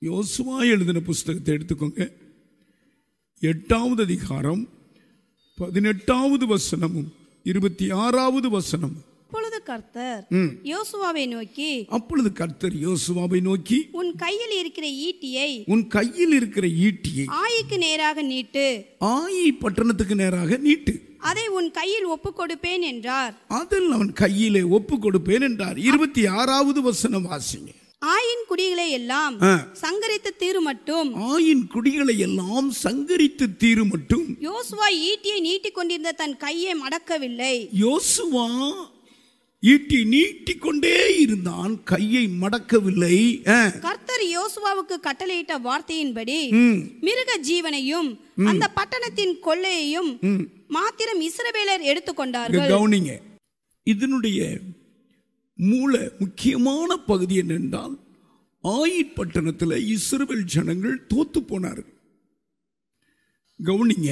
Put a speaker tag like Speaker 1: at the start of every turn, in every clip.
Speaker 1: யோசுவா எழுதின புஸ்தகத்தை எடுத்துக்கோங்க எட்டாவது அதிகாரம் பதினெட்டாவது வசனமும் இருபத்தி ஆறாவது வசனம்
Speaker 2: அப்பொழுது கர்த்தர் யோசுவாவை நோக்கி
Speaker 1: அப்பொழுது கர்த்தர் யோசுவாவை நோக்கி
Speaker 2: உன் கையில் இருக்கிற ஈட்டியை
Speaker 1: உன் கையில் இருக்கிற ஈட்டியை
Speaker 2: ஆயிக்கு நேராக நீட்டு
Speaker 1: ஆயி பட்டணத்துக்கு நேராக நீட்டு
Speaker 2: அதை உன் கையில் ஒப்புக் கொடுப்பேன் என்றார்
Speaker 1: அதில் அவன் கையிலே ஒப்பு கொடுப்பேன் என்றார் இருபத்தி ஆறாவது வசனம் வாசிங்க
Speaker 2: ஆயின் குடிகளை எல்லாம்
Speaker 1: ஆ.
Speaker 2: சங்கரித்து தீரு மட்டும்
Speaker 1: ஆயின் குடிகளை எல்லாம் சங்கரித்து தீரு மட்டும்
Speaker 2: யோசுவா ஈட்டியை நீட்டிக் கொண்டிருந்த தன் கையை மடக்கவில்லை
Speaker 1: யோசுவா ஈட்டி நீட்டிக்கொண்டே இருந்தான் கையை மடக்கவில்லை ஆ.
Speaker 2: கர்த்தர் யோசுவாவுக்கு கட்டளையிட்ட வார்த்தையின்படி
Speaker 1: ம்.
Speaker 2: மிருக ஜீவனையும் அந்த பட்டணத்தின் கொள்ளையையும் மாத்திரம் இஸ்ரவேலர்
Speaker 1: இங்க
Speaker 2: எடுத்துக்கொண்டார்கள்
Speaker 1: கவனிங்க இதனுடைய மூல முக்கியமான பகுதி என்னென்றால் ஆயிட் பட்டணத்தில் இஸ்ரவேல் ஜனங்கள் தோத்து போனார்கள் கவனிங்க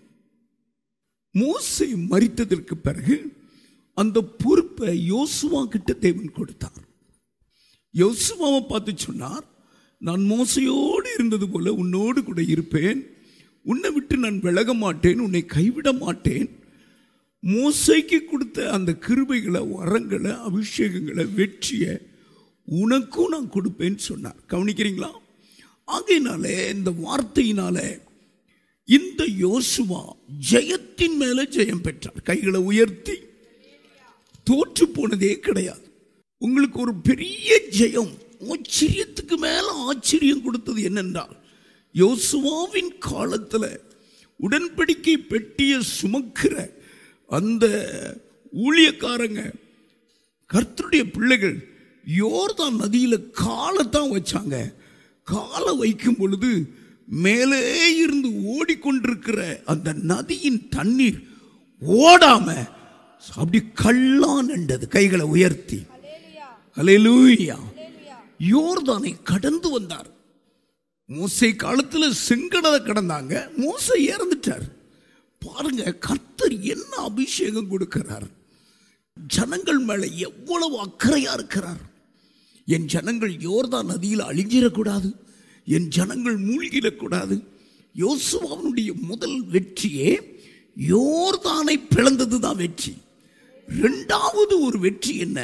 Speaker 1: மோசே மரித்ததற்கு பிறகு அந்த பொறுப்பை யோசுவா கிட்ட தேவன் கொடுத்தார் யோசுவாவை பார்த்து சொன்னார் நான் மோசையோடு இருந்தது போல உன்னோடு கூட இருப்பேன் உன்னை விட்டு நான் விலக மாட்டேன் உன்னை கைவிட மாட்டேன் மோசைக்கு கொடுத்த அந்த கிருபைகளை வரங்களை அபிஷேகங்களை வெற்றியை உனக்கும் நான் கொடுப்பேன்னு சொன்னார் கவனிக்கிறீங்களா ஆகையினாலே இந்த வார்த்தையினால இந்த யோசுவா ஜெயத்தின் மேல ஜெயம் பெற்றார் கைகளை உயர்த்தி தோற்று போனதே கிடையாது உங்களுக்கு ஒரு பெரிய ஜெயம் ஆச்சரியத்துக்கு மேல ஆச்சரியம் கொடுத்தது என்னென்றால் யோசுவாவின் காலத்தில் உடன்படிக்கை பெட்டியை சுமக்கிற அந்த ஊழியக்காரங்க கர்த்தருடைய பிள்ளைகள் யோர்தான் நதியில் காலைத்தான் வச்சாங்க காலை வைக்கும் பொழுது மேலே இருந்து ஓடிக்கொண்டிருக்கிற அந்த நதியின் தண்ணீர் ஓடாம அப்படி கல்லான் என்றது கைகளை உயர்த்தி அலையலூயா யோர்தானை கடந்து வந்தார் மோசை காலத்தில் செங்கடலை கடந்தாங்க மோசை இறந்துட்டார் பாருங்க கர்த்தர் என்ன அபிஷேகம் கொடுக்கிறார் ஜனங்கள் மேல எவ்வளவு அக்கறையா இருக்கிறார் என் ஜனங்கள் யோர்தான் நதியில் அழிஞ்சிடக்கூடாது என் ஜனங்கள் மூழ்கிடக்கூடாது யோசுவாவினுடைய முதல் வெற்றியே யோர்தானை பிளந்தது தான் வெற்றி ரெண்டாவது ஒரு வெற்றி என்ன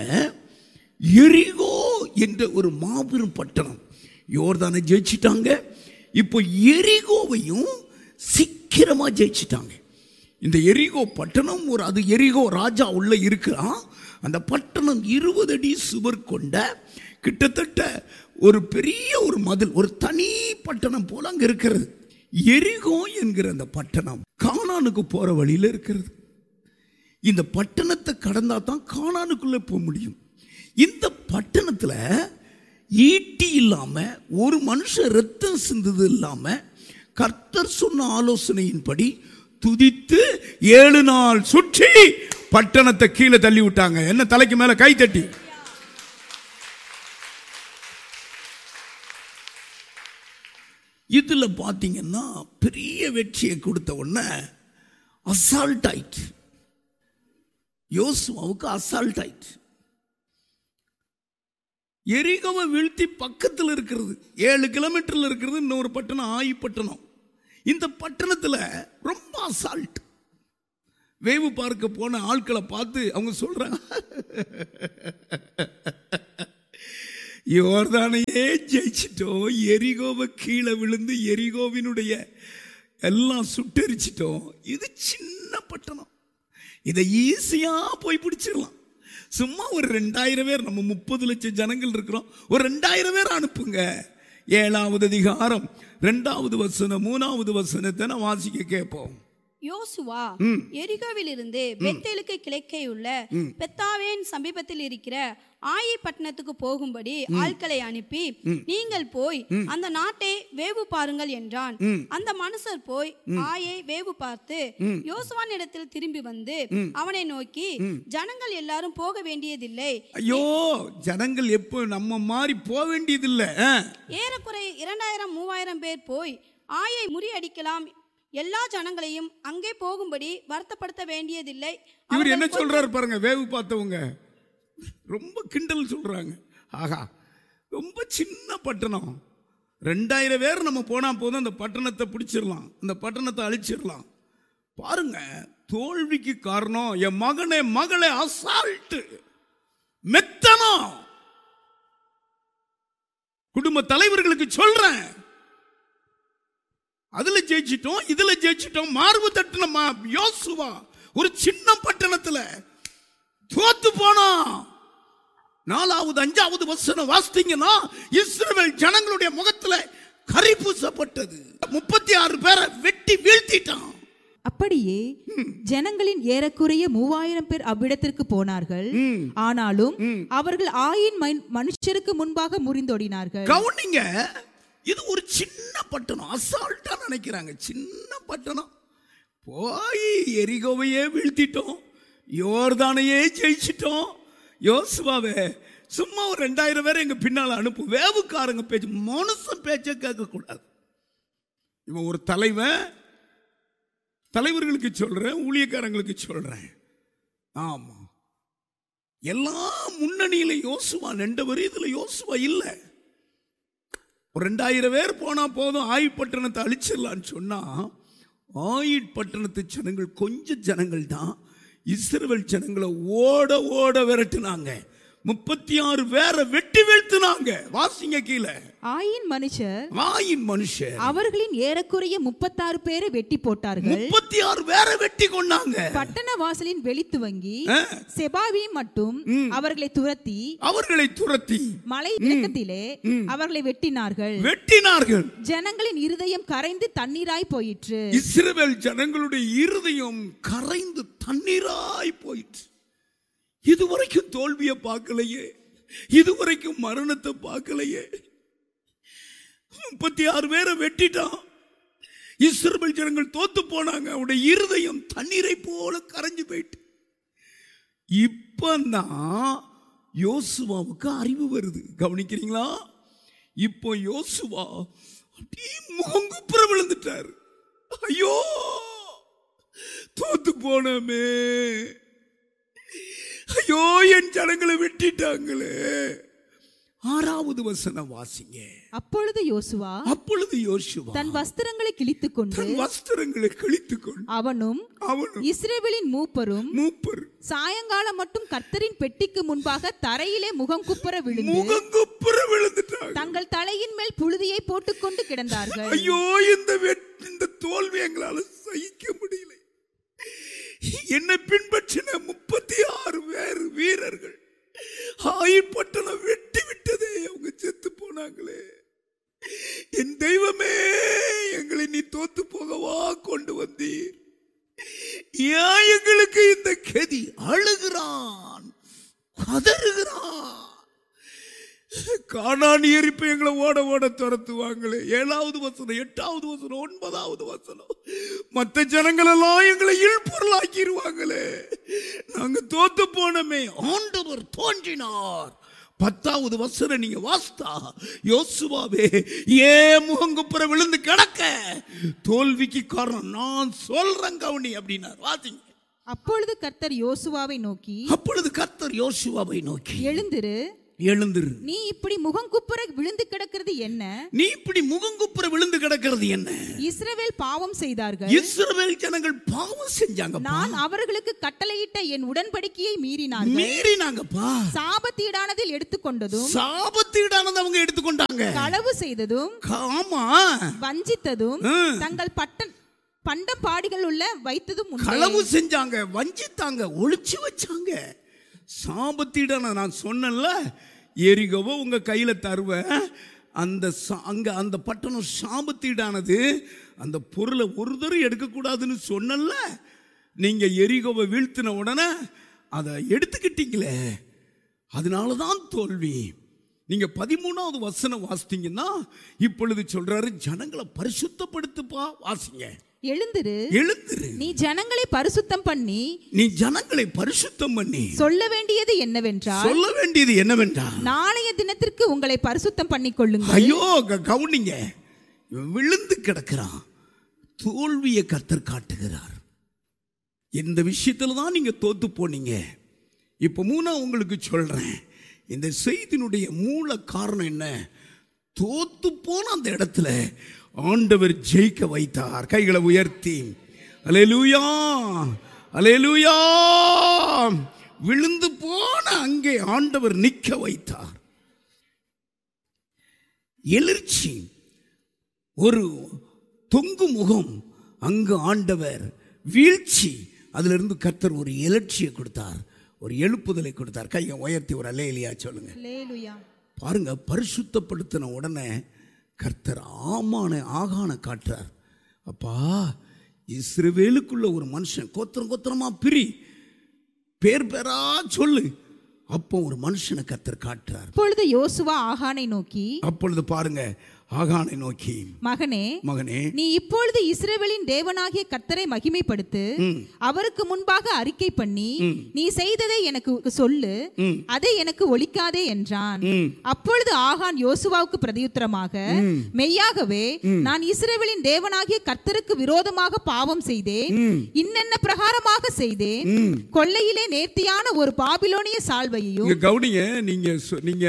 Speaker 1: எரிகோ என்ற ஒரு மாபெரும் பட்டணம் யோர்தானை ஜெயிச்சிட்டாங்க இப்போ எரிகோவையும் சீக்கிரமா ஜெயிச்சிட்டாங்க இந்த எரிகோ பட்டணம் ஒரு அது எரிகோ ராஜா உள்ள இருக்கிறான் அந்த பட்டணம் இருபது அடி சுவர் கொண்ட கிட்டத்தட்ட ஒரு பெரிய ஒரு மதில் ஒரு தனி பட்டணம் போல அங்க இருக்கிறது எரிகோ என்கிற அந்த பட்டணம் கானானுக்கு போற வழியில இருக்கிறது இந்த பட்டணத்தை கடந்தா தான் கானானுக்குள்ள போக முடியும் இந்த பட்டணத்துல ஈட்டி இல்லாம ஒரு மனுஷன் ரத்தம் சிந்தது இல்லாம கர்த்தர் சொன்ன ஆலோசனையின்படி துதித்து ஏழு நாள் சுற்றி பட்டணத்தை கீழே தள்ளி விட்டாங்க என்ன தலைக்கு மேல கை தட்டி இதுல பாத்தீங்கன்னா பெரிய வெற்றியை கொடுத்த உடனே அசால்ட் ஆயிட்டு யோசுவாவுக்கு அசால்ட் ஆயிட்டு எரிகோவை வீழ்த்தி பக்கத்தில் இருக்கிறது ஏழு கிலோமீட்டர்ல இருக்கிறது இன்னொரு பட்டணம் ஆயி பட்டணம் இந்த பட்டணத்துல ரொம்ப அசால்ட் வேவு பார்க்க போன ஆட்களை பார்த்து அவங்க சொல்றாங்க யோர்தானையே ஜெயிச்சிட்டோம் எரிகோவை கீழே விழுந்து எரிகோவினுடைய எல்லாம் சுட்டெரிச்சிட்டோம் இது சின்ன பட்டணம் இதை ஈஸியா போய் பிடிச்சிடலாம் சும்மா ஒரு ரெண்டாயிரம் பேர் நம்ம முப்பது லட்சம் ஜனங்கள் இருக்கிறோம் ஒரு ரெண்டாயிரம் பேர் அனுப்புங்க ஏழாவது அதிகாரம் ரெண்டாவது வசனம் மூணாவது வசனத்தை நான் வாசிக்க கேட்போம்
Speaker 2: யோசுவா எரிகோவில் இருந்து பெத்தேலுக்கு கிழக்கேயுள்ள பெத்தாவேன் சமீபத்தில் இருக்கிற ஆயி பட்டணத்துக்கு போகும்படி ஆட்களை அனுப்பி நீங்கள் போய் அந்த நாட்டை வேவு பாருங்கள் என்றான் அந்த மனுஷர் போய் ஆயை வேவு பார்த்து யோசுவான் இடத்தில் திரும்பி வந்து அவனை நோக்கி ஜனங்கள் எல்லாரும் போக வேண்டியதில்லை
Speaker 1: ஐயோ ஜனங்கள் எப்போ நம்ம மாதிரி போக வேண்டியதில்லை ஆ.
Speaker 2: ஏறக்குறை இரண்டாயிரம் மூவாயிரம் பேர் போய் ஆயை முறியடிக்கலாம் எல்லா ஜனங்களையும் அங்கே போகும்படி வருத்தப்படுத்த வேண்டியதில்லை
Speaker 1: இவர் என்ன
Speaker 2: அவர்கள்
Speaker 1: சொல்றாரு பாருங்க வேவு பார்த்தவங்க ரொம்ப கிண்டல் சொல்றாங்க ஆகா ரொம்ப சின்ன பட்டணம் ரெண்டாயிரம் பேர் நம்ம போனா போதும் அந்த பட்டணத்தை பிடிச்சிடலாம் அந்த பட்டணத்தை அழிச்சிடலாம் பாருங்க தோல்விக்கு காரணம் என் மகனே மகளே அசால்ட்டு மெத்தனம் குடும்ப தலைவர்களுக்கு சொல்றேன் அதுல ஜெயிச்சிட்டோம் இதுல ஜெயிச்சிட்டோம் மார்பு தட்டுனமா யோசுவா ஒரு சின்ன பட்டணத்துல தோத்து போனோம் நாலாவது அஞ்சாவது வசனம் வாசித்தீங்கன்னா இஸ்ரவேல் ஜனங்களுடைய முகத்துல கரி பூசப்பட்டது முப்பத்தி ஆறு பேரை வெட்டி வீழ்த்திட்டான்
Speaker 3: அப்படியே ஜனங்களின் ஏறக்குறைய மூவாயிரம் பேர் அவ்விடத்திற்கு போனார்கள் ஆனாலும் அவர்கள் ஆயின் மன்- மனுஷருக்கு முன்பாக முறிந்தோடினார்கள்
Speaker 1: கவுனிங்க இது ஒரு சின்ன பட்டணம் அசால்ட்டா நினைக்கிறாங்க சின்ன பட்டணம் போய் எரிகோவையே வீழ்த்திட்டோம் யோர்தானையே ஜெயிச்சிட்டோம் யோசுவாவே சும்மா ஒரு ரெண்டாயிரம் பேரை எங்க பின்னால அனுப்பு வேவுக்காரங்க பேச்சு மனுஷன் பேச்ச கேட்க கூடாது இவன் ஒரு தலைவன் தலைவர்களுக்கு சொல்றேன் ஊழியக்காரங்களுக்கு சொல்றேன் ஆமா எல்லா முன்னணியில யோசுவா நின்றவர் இதுல யோசுவா இல்லை ஒரு ரெண்டாயிரம் பேர் போனா போதும் ஆயுட் பட்டணத்தை அழிச்சிடலான்னு சொன்னா ஆயுட் பட்டணத்து ஜனங்கள் கொஞ்சம் ஜனங்கள் தான் இஸ்ரவேல் ஜனங்களை ஓட ஓட விரட்டுனாங்க முப்பத்தி ஆறு பேரை வெட்டி வீழ்த்துனாங்க வாசிங்க கீழே
Speaker 3: ஆயின் மனுஷர்
Speaker 1: ஆயின் மனுஷன்
Speaker 3: அவர்களின் ஏறக்குறைய முப்பத்தாறு பேரை வெட்டி போட்டார்கள்
Speaker 1: முப்பத்தி ஆறு பேரை வெட்டி கொண்டாங்க
Speaker 3: பட்டண வாசலின் வெளி துவங்கி
Speaker 1: ஆ.
Speaker 3: செபாவி மட்டும் அவர்களை துரத்தி
Speaker 1: அவர்களை துரத்தி
Speaker 3: மலை இறக்கத்திலே அவர்களை வெட்டினார்கள்
Speaker 1: வெட்டினார்கள்
Speaker 3: ஜனங்களின் இருதயம் கரைந்து தண்ணீராய் போயிற்று
Speaker 1: இஸ்ரவேல் ஜனங்களுடைய இருதயம் கரைந்து தண்ணீராய் போயிற்று இதுவரைக்கும் தோல்வியை பார்க்கலையே இதுவரைக்கும் மரணத்தை பார்க்கலையே முப்பத்தி ஆறு பேரை வெட்டிட்டான் இஸ்ரவேல் ஜனங்கள் தோத்து போனாங்க அவருடைய இருதயம் தண்ணீரை போல கரைஞ்சு போயிட்டு இப்பதான் யோசுவாவுக்கு அறிவு வருது கவனிக்கிறீங்களா இப்போ யோசுவா அப்படியே முகங்குப்புற விழுந்துட்டார் ஐயோ தோத்து போனமே ஐயோ என் ஜனங்களை வெட்டிட்டாங்களே ஆறாவது வசனம் வாசிங்க
Speaker 3: அப்பொழுது யோசுவா
Speaker 1: அப்பொழுது யோசுவா
Speaker 3: தன் வஸ்திரங்களை கிழித்துக் கொண்டு
Speaker 1: தன் வஸ்திரங்களை கிழித்துக் கொண்டு
Speaker 3: அவனும்
Speaker 1: அவனும்
Speaker 3: இஸ்ரேவேலின் மூப்பரும்
Speaker 1: மூப்பர்
Speaker 3: சாயங்காலம் மட்டும் கர்த்தரின் பெட்டிக்கு முன்பாக தரையிலே முகம் குப்புற விழுந்து
Speaker 1: முகங்குப்புற விழுந்துட்டாங்க
Speaker 3: தங்கள் தலையின் மேல் புழுதியை போட்டுக்கொண்டு கிடந்தார்கள்
Speaker 1: ஐயோ இந்த வெட்- இந்த தோல்வி எங்களால சகிக்க முடியல என்னை பின்பற்றின முப்பத்தி ஆறு பேர் வீரர்கள் ஆயிப்பட்டணம் வெட்டி விட்டதே அவங்க செத்து போனாங்களே என் தெய்வமே எங்களை நீ தோத்து போகவா கொண்டு வந்தீர் ஏன் எங்களுக்கு இந்த கதி அழுகிறான் கதறுகிறான் காணானியர் இப்ப எங்களை ஓட ஓட துரத்துவாங்களே ஏழாவது வசனம் எட்டாவது வசனம் ஒன்பதாவது வசனம் மற்ற ஜனங்களெல்லாம் எங்களை இழ்பொருளாக்கிடுவாங்களே நாங்க தோத்து போனோமே ஆண்டவர் தோன்றினார் பத்தாவது வசனம் நீங்க வாஸ்தா யோசுவாவே ஏ முகங்குப்புற விழுந்து கிடக்க தோல்விக்கு காரணம் நான் சொல்றேன் கவுனி அப்படின்னார் வாசிங்க
Speaker 3: அப்பொழுது கர்த்தர் யோசுவாவை நோக்கி
Speaker 1: அப்பொழுது கர்த்தர் யோசுவாவை நோக்கி
Speaker 3: எழுந்திரு
Speaker 1: எழுந்திரு
Speaker 3: நீ இப்படி முகம் குப்புற விழுந்து கிடக்கிறது என்ன
Speaker 1: நீ இப்படி முகங்குப்புற விழுந்து கிடக்கிறது என்ன
Speaker 3: இஸ்ரவேல் பாவம் செய்தார்கள்
Speaker 1: இஸ்ரவேல் ஜனங்கள் பாவம் செஞ்சாங்க
Speaker 3: நான் அவர்களுக்கு கட்டளையிட்ட என் உடன்படிக்கையை மீறினார்கள்
Speaker 1: மீறினாங்கப்பா
Speaker 3: சாபத்தீடானதில் எடுத்துக்கொண்டதும்
Speaker 1: சாபத்தீடானது அவங்க எடுத்துக்கொண்டாங்க
Speaker 3: களவு செய்ததும்
Speaker 1: ஆமா
Speaker 3: வஞ்சித்ததும்
Speaker 1: ம்.
Speaker 3: தங்கள் பட்டன் பண்டம் பாடிகள் உள்ள வைத்ததும் உண்டே.
Speaker 1: களவு செஞ்சாங்க வஞ்சித்தாங்க ஒளிச்சு வச்சாங்க சாபத்தீடான நான் சொன்னேன்ல எரிகவோ உங்க கையில தருவேன் அந்த சா- அங்க அந்த பட்டணம் சாபத்தீடானது அந்த பொருளை ஒரு தரம் எடுக்கக்கூடாதுன்னு சொன்னேன்ல நீங்க எரிகோவை வீழ்த்தின உடனே அதை எடுத்துக்கிட்டீங்களே அதனால தான் தோல்வி நீங்க பதிமூணாவது வசனம் வாசித்தீங்கன்னா இப்பொழுது சொல்றாரு ஜனங்களை பரிசுத்தப்படுத்துப்பா வாசிங்க
Speaker 3: எழுந்திரு
Speaker 1: எழுந்திரு
Speaker 3: நீ ஜனங்களை பரிசுத்தம் பண்ணி
Speaker 1: நீ ஜனங்களை பரிசுத்தம் பண்ணி
Speaker 3: சொல்ல வேண்டியது என்னவென்றால்
Speaker 1: சொல்ல வேண்டியது என்னவென்றா
Speaker 3: நாளைய தினத்திற்கு உங்களை பரிசுத்தம் பண்ணிக் கொள்ளுங்கள்
Speaker 1: ஐயோ க- கவனிங்க இவன் விழுந்து கிடக்கிறான் தோல்வியை கர்த்தர் காட்டுகிறார் இந்த விஷயத்துல தான் நீங்க தோத்து போனீங்க இப்போ மூணா உங்களுக்கு சொல்றேன் இந்த செய்தியினுடைய மூல காரணம் என்ன தோத்து போன அந்த இடத்துல ஆண்டவர் ஜெயிக்க வைத்தார் கைகளை உயர்த்தி அலேலூயா அலேலூயா விழுந்து போன அங்கே ஆண்டவர் நிற்க வைத்தார் எழுச்சி ஒரு தொங்கு முகம் அங்கு ஆண்டவர் வீழ்ச்சி அதிலிருந்து கர்த்தர் ஒரு எழுச்சியை கொடுத்தார் ஒரு எழுப்புதலை கொடுத்தார் கையை உயர்த்தி ஒரு அலேலியா சொல்லுங்க
Speaker 3: அல்லேலூயா
Speaker 1: பாருங்க பரிசுத்தப்படுத்தின உடனே கர்த்தர் ஆமான ஆகான காட்டுறார் அப்பா இஸ்ரவேலுக்குள்ள ஒரு மனுஷன் கோத்திரம் கோத்திரமா பிரி பேர் பேரா சொல்லு அப்போ ஒரு மனுஷனை கர்த்தர் காட்டுறார்
Speaker 3: அப்பொழுது யோசுவா ஆகானை நோக்கி
Speaker 1: அப்பொழுது பாருங்க ஆகானை நோக்கி
Speaker 3: மகனே
Speaker 1: மகனே
Speaker 3: நீ இப்பொழுது இஸ்ரவேலின் தேவனாகிய கர்த்தரை மகிமைப்படுத்து அவருக்கு முன்பாக அறிக்கை பண்ணி நீ செய்ததை எனக்கு சொல்லு அதை எனக்கு ஒழிக்காதே என்றான் அப்பொழுது ஆகான் யோசுவாவுக்கு பிரதியுத்தரமாக மெய்யாகவே நான் இஸ்ரவேலின் தேவனாகிய கர்த்தருக்கு விரோதமாக பாவம் செய்தேன் இன்னென்ன பிரகாரமாக செய்தேன் கொள்ளையிலே நேர்த்தியான ஒரு பாபிலோனிய சால்வையையும்
Speaker 1: இங்க கவுனிங்க நீங்க சொ- நீங்க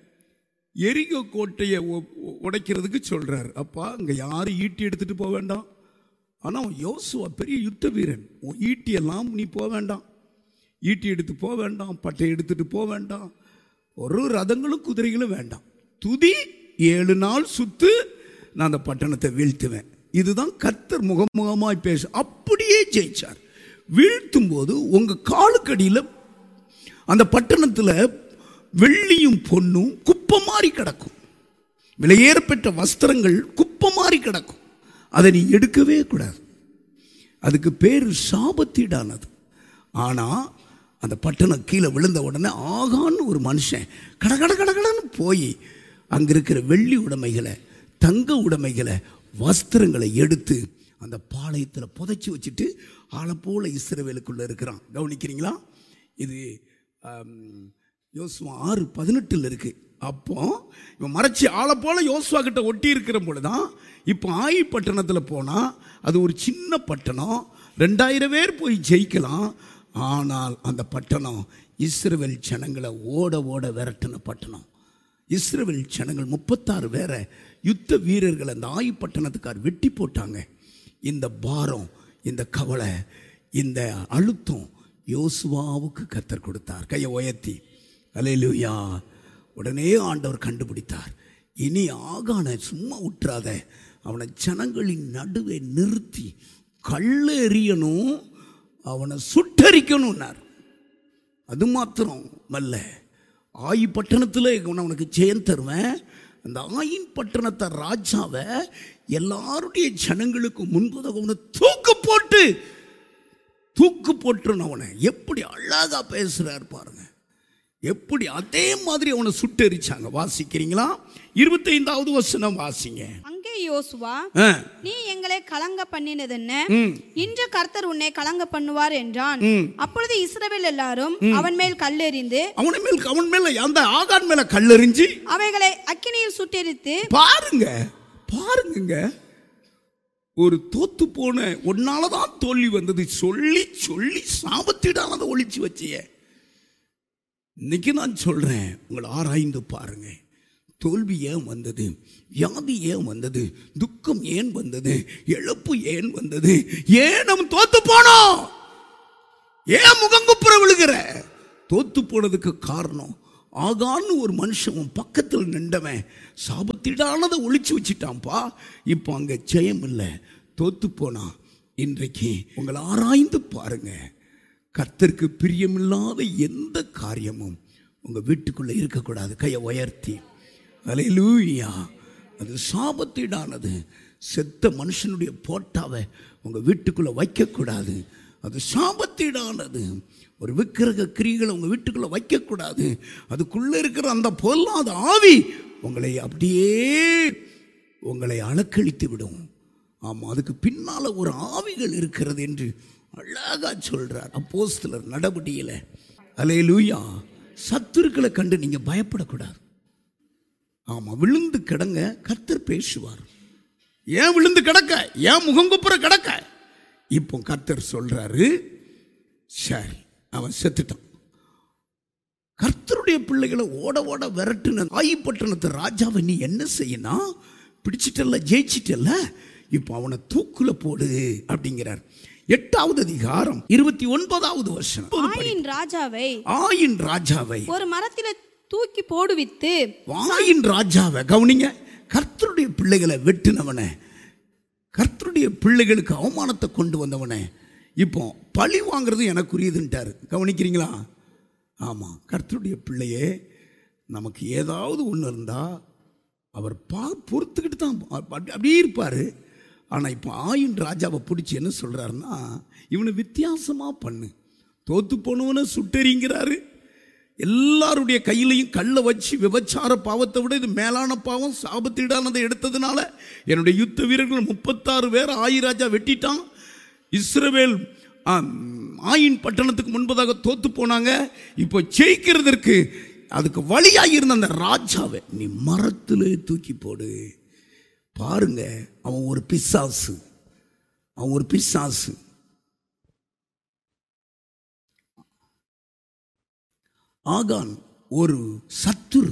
Speaker 1: எரிகோ கோட்டையை உ- உ- உடைக்கிறதுக்கு சொல்றார் அப்பா அங்க யாரும் ஈட்டி எடுத்துட்டு போக வேண்டாம் ஆனா அவன் யோசுவா பெரிய யுத்த வீரன் உன் ஈட்டியெல்லாம் நீ போக வேண்டாம் ஈட்டி எடுத்து போக வேண்டாம் பட்டை எடுத்துட்டு போக வேண்டாம் ஒரு ரதங்களும் குதிரைகளும் வேண்டாம் துதி ஏழு நாள் சுத்து நான் அந்த பட்டணத்தை வீழ்த்துவேன் இதுதான் கர்த்தர் முகமுகமாய் பேச அப்படியே ஜெயிச்சார் வீழ்த்தும் போது உங்க காலுக்கடியில் அந்த பட்டணத்தில் வெள்ளியும் பொன்னும் குப்பை மாறி கிடக்கும் விலையேறப்பெற்ற வஸ்திரங்கள் குப்பை மாறி கிடக்கும் அதை நீ எடுக்கவே கூடாது அதுக்கு பேர் சாபத்தீடானது ஆனா அந்த பட்டணம் கீழே விழுந்த உடனே ஆகான்னு ஒரு மனுஷன் கட கட கட கடன்னு போய் அங்க இருக்கிற வெள்ளி உடைமைகளை தங்க உடைமைகளை வஸ்திரங்களை எடுத்து அந்த பாளையத்தில் புதைச்சி வச்சுட்டு ஆளை போல இஸ்ரவேலுக்குள்ள இருக்கிறான் கவனிக்கிறீங்களா இது ஆம், யோசுவா ஆறு பதினெட்டில் இருக்கு அப்போ இவன் மறைச்சி ஆளை போல யோசுவா கிட்ட ஒட்டி இருக்கிற பொழுதுதான் இப்போ ஆயி பட்டணத்தில் போனால் அது ஒரு சின்ன பட்டணம் ரெண்டாயிரம் பேர் போய் ஜெயிக்கலாம் ஆனால் அந்த பட்டணம் இஸ்ரவேல் ஜனங்களை ஓட ஓட விரட்டின பட்டணம் இஸ்ரவேல் ஜனங்கள் முப்பத்தாறு பேரை யுத்த வீரர்கள் அந்த ஆயி பட்டணத்துக்கார் வெட்டி போட்டாங்க இந்த பாரம் இந்த கவலை இந்த அழுத்தம் யோசுவாவுக்கு கத்தர் கொடுத்தார் கையை உயர்த்தி அலையிலுயா உடனே ஆண்டவர் கண்டுபிடித்தார் இனி ஆகான சும்மா விட்டுறாத அவனை ஜனங்களின் நடுவே நிறுத்தி கல்ல எறியணும் அவனை சுட்டரிக்கணும்னார் அது மாத்திரம் அல்ல ஆயி பட்டணத்தில் நான் உனக்கு ஜெயம் தருவேன் அந்த ஆயின் பட்டணத்தை ராஜாவை எல்லாருடைய ஜனங்களுக்கு முன்பதாக அவனை தூக்கு போட்டு தூக்கு போட்டுருன்னு அவனை எப்படி அழகா பேசுறார் பாருங்க எப்படி அதே மாதிரி அவனை சுட்டெரிச்சாங்க வாசிக்கிறீங்களா இருபத்தைந்தாவது வசனம் வாசிங்க
Speaker 2: அங்கே யோசுவா
Speaker 1: ஆ,
Speaker 2: நீ எங்களை கலங்க பண்ணினது என்ன இன்று கர்த்தர் உன்னை கலங்க பண்ணுவார் என்றான் அப்பொழுது இஸ்ரவேல் எல்லாரும் அவன் மேல் கல்லெறிந்து
Speaker 1: அவனை மேல் அவன் மேல அந்த ஆகான் மேல கல்லெறிஞ்சு
Speaker 2: அவைகளை அக்கினியில் சுட்டெரித்து
Speaker 1: பாருங்க பாருங்க ஒரு தோத்து போன உன்னாலதான் தோல்வி வந்தது சொல்லி சொல்லி சாபத்திடானதை ஒழிச்சு வச்சிய இன்னைக்கு நான் சொல்றேன் உங்களை ஆராய்ந்து பாருங்க தோல்வி ஏன் வந்தது வியாதி ஏன் வந்தது துக்கம் ஏன் வந்தது இழப்பு ஏன் வந்தது ஏன் நம்ம தோத்து போனோம் ஏன் முகங்குப்புற விழுகிற தோத்து போனதுக்கு காரணம் ஆகான்னு ஒரு மனுஷன் உன் பக்கத்தில் நின்றவன் சாபத்திடானதை ஒழிச்சு வச்சிட்டான்ப்பா இப்போ அங்க ஜெயம் இல்லை தோத்து போனான் இன்றைக்கு உங்களை ஆராய்ந்து பாருங்க கர்த்தருக்கு பிரியமில்லாத எந்த காரியமும் உங்க வீட்டுக்குள்ள இருக்கக்கூடாது கையை உயர்த்தி அலையிலூயா அது சாபத்தீடானது செத்த மனுஷனுடைய போட்டாவை உங்க வீட்டுக்குள்ள வைக்கக்கூடாது அது சாபத்தீடானது ஒரு விக்கிரக கிரிகளை உங்க வீட்டுக்குள்ள வைக்கக்கூடாது அதுக்குள்ள இருக்கிற அந்த பொல்லாத ஆவி உங்களை அப்படியே உங்களை அலக்களித்து விடும் ஆமா அதுக்கு பின்னால ஒரு ஆவிகள் இருக்கிறது என்று அழகா சொல்றார் அப்போஸ்தலர் நடவடிக்கையில அலையலூயா சத்துருக்களை கண்டு நீங்க பயப்படக்கூடாது ஆமா விழுந்து கிடங்க கர்த்தர் பேசுவார் ஏன் விழுந்து கிடக்க ஏன் முகங்குப்புற கிடக்க இப்போ கர்த்தர் சொல்றாரு சரி அவன் செத்துட்டான் கர்த்தருடைய பிள்ளைகளை ஓட ஓட விரட்டுன ஆயிப்பட்டணத்து ராஜாவை நீ என்ன செய்யணும் பிடிச்சிட்டல்ல ஜெயிச்சிட்டல்ல இப்போ அவனை தூக்குல போடு அப்படிங்கிறார் எட்டாவது அதிகாரம் இருபத்தி ஒன்பதாவது வருஷம்
Speaker 2: ஆயின் ராஜாவை
Speaker 1: ஆயின் ராஜாவை
Speaker 2: ஒரு மரத்தில தூக்கி போடுவித்து
Speaker 1: வாயின் ராஜாவை கவனிங்க கர்த்தருடைய பிள்ளைகளை வெட்டினவனை கர்த்தருடைய பிள்ளைகளுக்கு அவமானத்தை கொண்டு வந்தவனே இப்போ பழி வாங்குறது எனக்குரியதுன்ட்டாரு கவனிக்கிறீங்களா ஆமாம் கர்த்தருடைய பிள்ளையே நமக்கு ஏதாவது ஒன்று இருந்தால் அவர் பா பொறுத்துக்கிட்டு தான் அப்படி- அப்படியே இருப்பார் ஆனால் இப்போ ஆயின் ராஜாவை பிடிச்சி என்ன சொல்கிறாருன்னா இவனை வித்தியாசமாக பண்ணு தோத்து போனவனை சுட்டெறிங்கிறாரு எல்லாருடைய கையிலையும் கல்லை வச்சு விபச்சார பாவத்தை விட இது மேலான பாவம் சாபத்தீடானதை எடுத்ததுனால என்னுடைய யுத்த வீரர்கள் முப்பத்தாறு பேர் ஆயிராஜா வெட்டிட்டான் இஸ்ரவேல் ஆம், ஆயின் பட்டணத்துக்கு முன்பதாக தோத்து போனாங்க இப்போ ஜெயிக்கிறதற்கு அதுக்கு வழியாக இருந்த அந்த ராஜாவை நீ மரத்திலே தூக்கி போடு பாருங்க அவன் ஒரு பிசாசு அவன் ஒரு பிசாசு ஆகான் ஒரு சத்துரு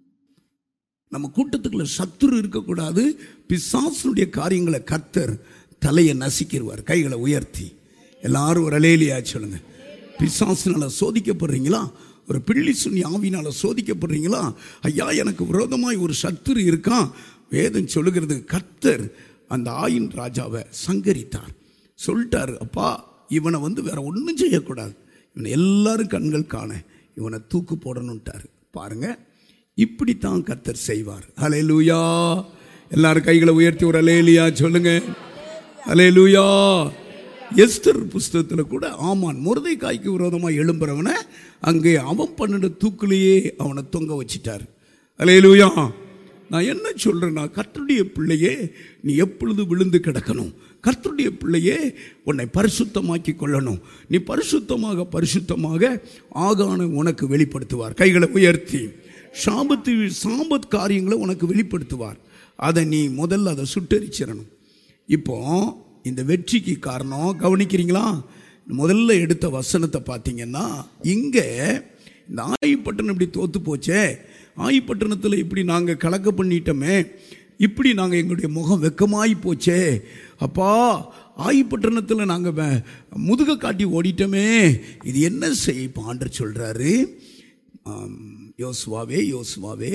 Speaker 1: நம்ம கூட்டத்துக்குள்ள சத்துரு இருக்கக்கூடாது பிசாசுடைய காரியங்களை கர்த்தர் தலையை நசிக்கிடுவார் கைகளை உயர்த்தி எல்லாரும் ஒரு அலேலியா சொல்லுங்க பிசாசுனால சோதிக்கப்படுறீங்களா ஒரு பிள்ளி சுனி ஆவினால சோதிக்கப்படுறீங்களா ஐயா எனக்கு விரோதமாய் ஒரு சத்துரு இருக்கான் வேதம் சொல்லுகிறது கர்த்தர் அந்த ஆயின் ராஜாவை சங்கரித்தார் சொல்லிட்டாரு அப்பா இவனை வந்து வேற ஒன்றும் செய்யக்கூடாது இவனை எல்லாரும் கண்கள் காண இவனை தூக்கு போடணுன்ட்டாரு பாருங்க இப்படித்தான் கர்த்தர் செய்வார் அலேலூயா எல்லாரும் கைகளை உயர்த்தி ஒரு அலேலியா சொல்லுங்க அலேலூயா எஸ்தர் புஸ்தகத்தில் கூட ஆமான் முருதைக்காய்க்கு விரோதமாக எழும்புறவனை அங்கே அவன் பண்ணின தூக்குலேயே அவனை தொங்க வச்சிட்டார் அலேலூயா நான் என்ன சொல்றேன்னா கர்த்தருடைய பிள்ளையே நீ எப்பொழுது விழுந்து கிடக்கணும் கர்த்தருடைய பிள்ளையே உன்னை பரிசுத்தமாக்கி கொள்ளணும் நீ பரிசுத்தமாக பரிசுத்தமாக ஆகான உனக்கு வெளிப்படுத்துவார் கைகளை உயர்த்தி சாபத்து சாபத் காரியங்களை உனக்கு வெளிப்படுத்துவார் அதை நீ முதல்ல அதை சுட்டரிச்சிடணும் இப்போ இந்த வெற்றிக்கு காரணம் கவனிக்கிறீங்களா முதல்ல எடுத்த வசனத்தை பார்த்தீங்கன்னா இங்கே இந்த ஆயிப்பட்டினம் இப்படி தோத்து போச்சே ஆயிப்பட்டினத்தில் இப்படி நாங்கள் கலக்க பண்ணிட்டோமே இப்படி நாங்கள் எங்களுடைய முகம் வெக்கமாகி போச்சே அப்பா ஆயிப்பட்டினத்தில் நாங்கள் முதுக காட்டி ஓடிட்டோமே இது என்ன செய்ய ஆண்டர் சொல்கிறாரு யோசுவாவே யோசுவாவே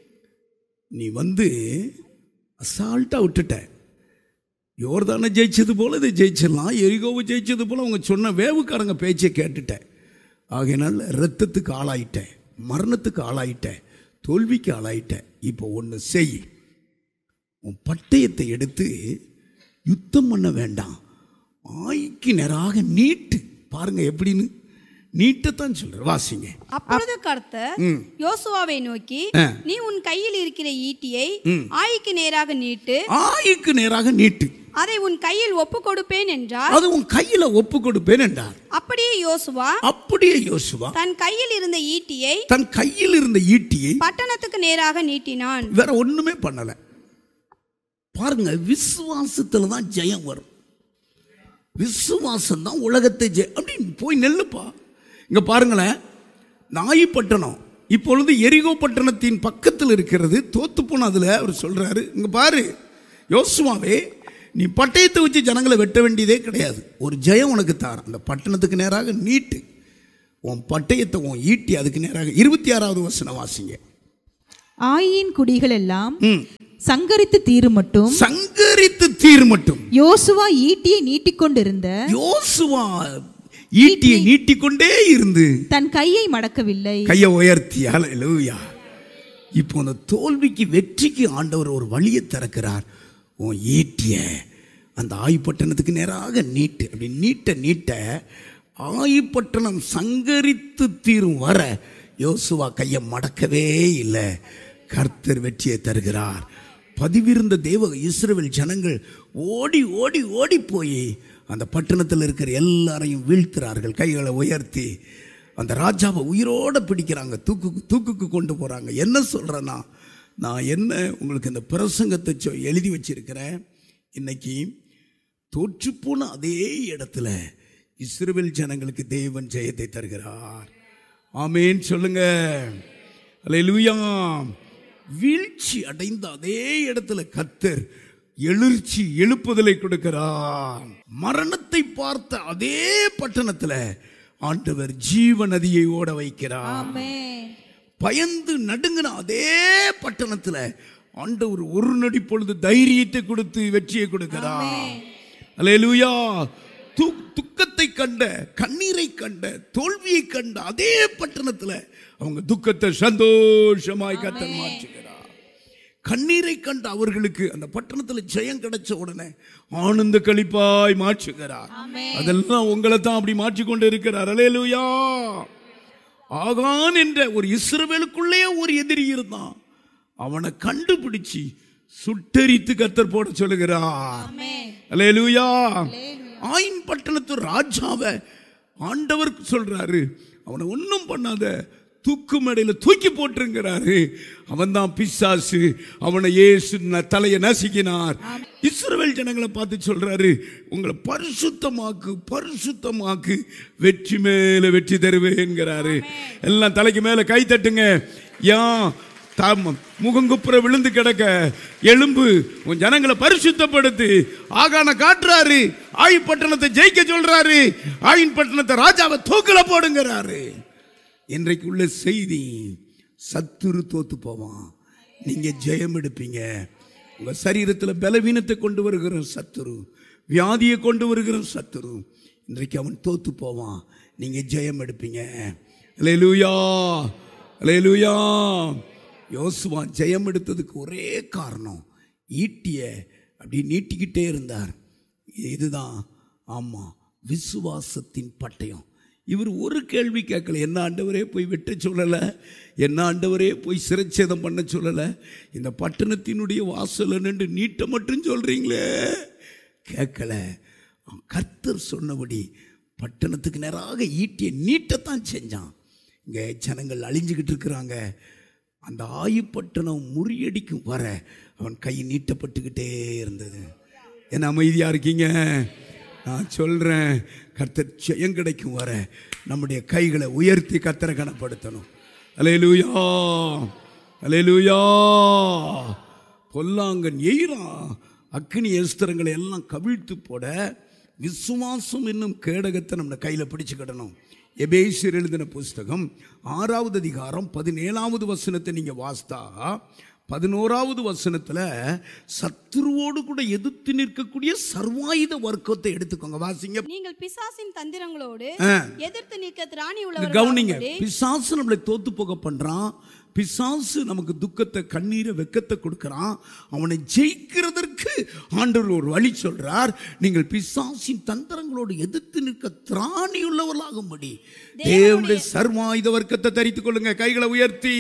Speaker 1: நீ வந்து அசால்ட்டாக விட்டுட்ட யோர்தானை ஜெயிச்சது போல இதை ஜெயிச்சிடலாம் எரிகோவை ஜெயிச்சது போல அவங்க சொன்ன வேவுக்காரங்க பேச்சை கேட்டுட்டேன் ஆகையினால ரத்தத்துக்கு ஆளாயிட்டேன் மரணத்துக்கு ஆளாயிட்டேன் தோல்விக்கு ஆளாயிட்டேன் இப்போ ஒன்று செய் உன் பட்டயத்தை எடுத்து யுத்தம் பண்ண வேண்டாம் ஆய்க்கு நேராக நீட்டு பாருங்க எப்படின்னு நீட்டத்தான் சொல்ற வாசிங்க
Speaker 2: அப்பொழுது கர்த்தர் யோசுவாவை நோக்கி நீ உன் கையில் இருக்கிற ஈட்டியை ஆயிக்கு நேராக நீட்டு
Speaker 1: ஆய்க்கு நேராக நீட்டு
Speaker 2: அதை உன் கையில் ஒப்பு கொடுப்பேன் என்றார்
Speaker 1: அது உன் கையில ஒப்பு கொடுப்பேன் என்றார்
Speaker 2: அப்படியே யோசுவா
Speaker 1: அப்படியே யோசுவா
Speaker 2: தன் கையில் இருந்த ஈட்டியை
Speaker 1: தன் கையில் இருந்த ஈட்டியை
Speaker 2: பட்டணத்துக்கு நேராக நீட்டினான்
Speaker 1: வேற ஒண்ணுமே பண்ணல பாருங்க விசுவாசத்துல தான் ஜெயம் வரும் விசுவாசம் தான் உலகத்தை ஜெய அப்படின்னு போய் நெல்லுப்பா இங்க பாருங்களேன் நாயிப்பட்டணம் இப்பொழுது எரிகோ பட்டணத்தின் பக்கத்தில் இருக்கிறது தோத்து போன அதுல அவர் சொல்றாரு இங்க பாரு யோசுவாவே நீ பட்டயத்தை வச்சு ஜனங்களை வெட்ட வேண்டியதே கிடையாது ஒரு ஜெயம் உனக்கு தார் அந்த பட்டணத்துக்கு நேராக நீட்டு உன் பட்டயத்தை உன் ஈட்டி அதுக்கு நேராக இருபத்தி ஆறாவது வசனம் வாசிங்க
Speaker 3: ஆயின் குடிகள் எல்லாம் சங்கரித்து தீரு மட்டும்
Speaker 1: சங்கரித்து தீர் மட்டும்
Speaker 3: யோசுவா ஈட்டியை நீட்டிக்கொண்டிருந்த
Speaker 1: யோசுவா ஈட்டியை நீட்டிக்கொண்டே இருந்து
Speaker 3: தன் கையை மடக்கவில்லை
Speaker 1: கையை உயர்த்தி ஹalleluya இப்போ அந்த தோல்விக்கு வெற்றிக்கு ஆண்டவர் ஒரு வழியை திறக்கிறார் உன் ஈட்டிய அந்த ஆய்ப்பட்டணத்துக்கு நேராக நீட்டு அப்படி நீட்ட நீட்ட ஆய்ப்பட்டணம் சங்கரித்து தீரும் வர யோசுவா கையை மடக்கவே இல்லை கர்த்தர் வெற்றியை தருகிறார் பதிவிருந்த தேவ இஸ்ரவேல் ஜனங்கள் ஓடி ஓடி ஓடி போய் அந்த பட்டணத்தில் இருக்கிற எல்லாரையும் வீழ்த்துறார்கள் கைகளை உயர்த்தி அந்த ராஜாவை உயிரோட பிடிக்கிறாங்க தூக்குக்கு தூக்குக்கு கொண்டு போகிறாங்க என்ன சொல்கிறேன்னா நான் என்ன உங்களுக்கு இந்த பிரசங்கத்தை சொ- எழுதி வச்சிருக்கிறேன் இன்னைக்கு தோற்றுப்போன அதே இடத்துல இஸ்ரவேல் ஜனங்களுக்கு தேவன் ஜெயத்தை தருகிறார் ஆமேன் சொல்லுங்க அல்லேலூயா வீழ்ச்சி அடைந்த அதே இடத்துல கத்தர் எழுச்சி எழுப்புதலை கொடுக்கிறார் மரணத்தை பார்த்த அதே பட்டணத்துல ஆண்டவர் ஜீவ நதியை ஓட வைக்கிறார்
Speaker 3: ஆமென்
Speaker 1: பயந்து நடுங்கின அதே பட்டணத்துல ஆண்டவர் ஒரு நொடி பொழுது தைரியத்தை கொடுத்து வெற்றியை கொடுக்கிறார் அல்லேலூயா து துக்கத்தை கண்ட கண்ணீரை கண்ட தோல்வியை கண்ட அதே பட்டணத்துல அவங்க துக்கத்தை சந்தோஷமாய் கத்தர் மாற்றுகிறார் கண்ணீரை கண்ட அவர்களுக்கு அந்த பட்டணத்துல ஜெயம் கிடைச்ச உடனே ஆனந்த கழிப்பாய் மாற்றுகிறார் அதெல்லாம் உங்களை தான் அப்படி மாற்றிக்கொண்டு இருக்கிறார் அலேலுயா ஆகான் என்ற ஒரு இஸ்ரவேலுக்குள்ளே ஒரு எதிரி இருந்தான் அவனை கண்டுபிடிச்சு சுட்டெரித்து கத்தர் போட சொல்லுகிறார் அல்லேலூயா ஆயின் பட்டணத்து ராஜாவை ஆண்டவர் சொல்றாரு அவனை ஒன்றும் பண்ணாத தூக்கு மேடையில் தூக்கி போட்டுருங்கிறாரு அவன் தான் பிசாசு அவனை ஏசு ந- தலையை நசுக்கினார் இஸ்ரவேல் ஜனங்களை பார்த்து சொல்றாரு உங்களை பரிசுத்தமாக்கு பரிசுத்தமாக்கு வெற்றி மேல வெற்றி தருவேங்கிறாரு எல்லாம் தலைக்கு மேல கை தட்டுங்க ஏன் தாமம் முகங்குப்புற விழுந்து கிடக்க எலும்பு உன் ஜனங்களை பரிசுத்தப்படுத்து ஆகான காட்டுறாரு ஆயின் பட்டணத்தை ஜெயிக்க சொல்றாரு ஆயின் பட்டணத்தை ராஜாவை தூக்கில போடுங்கிறாரு இன்றைக்கு உள்ள செய்தி சத்துரு தோத்து போவான் நீங்க ஜெயம் எடுப்பீங்க உங்க சரீரத்தில் பலவீனத்தை கொண்டு வருகிற சத்துரு வியாதியை கொண்டு வருகிற சத்துரு இன்றைக்கு அவன் தோத்து போவான் நீங்க ஜெயம் எடுப்பீங்க அல்லேலூயா அல்லேலூயா யோசுவா ஜெயம் எடுத்ததுக்கு ஒரே காரணம் ஈட்டிய அப்படி நீட்டிக்கிட்டே இருந்தார் இதுதான் ஆமா விசுவாசத்தின் பட்டயம் இவர் ஒரு கேள்வி கேட்கல என்ன ஆண்டவரே போய் வெட்ட சொல்லலை என்ன ஆண்டவரே போய் சிறைச்சேதம் பண்ண சொல்லலை இந்த பட்டணத்தினுடைய வாசல நின்று நீட்ட மட்டும் சொல்றீங்களே கேட்கல கர்த்தர் சொன்னபடி பட்டணத்துக்கு நேராக ஈட்டிய நீட்டத்தான் செஞ்சான் இங்கே ஜனங்கள் அழிஞ்சுக்கிட்டு இருக்கிறாங்க அந்த ஆயுப்பட்டணம் முறியடிக்கும் வர அவன் கை நீட்டப்பட்டுக்கிட்டே இருந்தது என்ன அமைதியா இருக்கீங்க நான் சொல்றேன் கர்த்தர் ஜெயம் கிடைக்கும் வர நம்முடைய கைகளை உயர்த்தி கர்த்தரை கனப்படுத்தணும் அலையலூயா அலையலூயா பொல்லாங்கன் எய்றான் அக்னி எஸ்திரங்களை எல்லாம் கவிழ்த்து போட விசுவாசம் என்னும் கேடகத்தை நம்ம கையில் பிடிச்சுக்கிடணும் எபேசியர் எழுதின புஸ்தகம் ஆறாவது அதிகாரம் பதினேழாவது வசனத்தை நீங்கள் வாசித்தா பதினோராவது வசனத்துல சத்துருவோடு கூட எதிர்த்து நிற்கக்கூடிய சர்வாயுத வர்க்கத்தை எடுத்துக்கோங்க வாசிங்க
Speaker 2: நீங்கள் பிசாசின் தந்திரங்களோடு
Speaker 1: ஆ.
Speaker 2: எதிர்த்து நிற்க திராணி
Speaker 1: இங்க கவனிங்க
Speaker 2: உள்ளவர்கள்
Speaker 1: பிசாசு நம்மளை தோத்து போக பண்றான் பிசாசு நமக்கு துக்கத்தை கண்ணீரை வெக்கத்தை கொடுக்கறான் அவனை ஜெயிக்கிறதற்கு ஆண்டவர் ஒரு வழி சொல்றார் நீங்கள் பிசாசின் தந்திரங்களோடு எதிர்த்து நிற்க திராணி உள்ளவர்களாகும்படி தேவனுடைய சர்வாயுத வர்க்கத்தை தரித்துக் கொள்ளுங்க கைகளை உயர்த்தி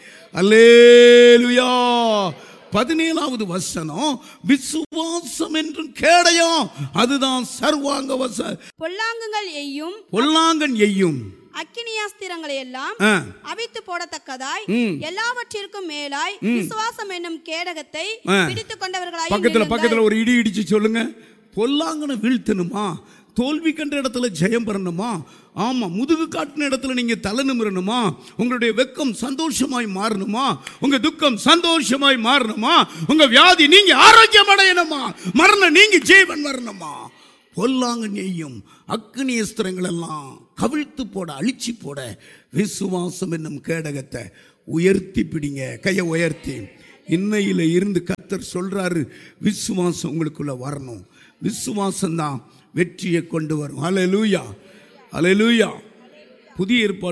Speaker 1: அல்லேலுயா பதினேழாவது வசனம் விசுவாசம் என்றும் கேடயம் அதுதான் சர்வாங்க வச
Speaker 2: பொல்லாங்குகள் எய்யும்
Speaker 1: பொல்லாங்கன் எய்யும்
Speaker 2: அக்கினியாஸ்திரங்களை எல்லாம்
Speaker 1: ஆ.
Speaker 2: அவித்து போடத்தக்கதாய்
Speaker 1: ம்.
Speaker 2: எல்லாவற்றிற்கும் மேலாய் விசுவாசம் என்னும் கேடகத்தை
Speaker 1: ஆ.
Speaker 2: பிடித்துக் கொண்டவர்களாய்
Speaker 1: பக்கத்துல பக்கத்துல ஒரு இடி இடிச்சு சொல்லுங்க பொல்லாங்கனை வீழ்த்தணுமா தோல்வி கண்ட இடத்துல ஜெயம் பெறணுமா ஆமா முதுகு காட்டின இடத்துல நீங்க தலை நிமிரணுமா உங்களுடைய வெக்கம் சந்தோஷமாய் மாறணுமா உங்க துக்கம் சந்தோஷமாய் மாறணுமா உங்க வியாதி நீங்க ஆரோக்கியம் அடையணுமா மரணம் நீங்க ஜீவன் வரணுமா பொல்லாங்க நெய்யும் அக்னி அஸ்திரங்கள் எல்லாம் கவிழ்த்து போட அழிச்சு போட விசுவாசம் என்னும் கேடகத்தை உயர்த்தி பிடிங்க கையை உயர்த்தி இன்னையில இருந்து கத்தர் சொல்றாரு விசுவாசம் உங்களுக்குள்ள வரணும் விசுவாசம் தான் வெற்றியை கொண்டு வரும் அலையலூயா அலையலூயா புதிய ஏற்பாடு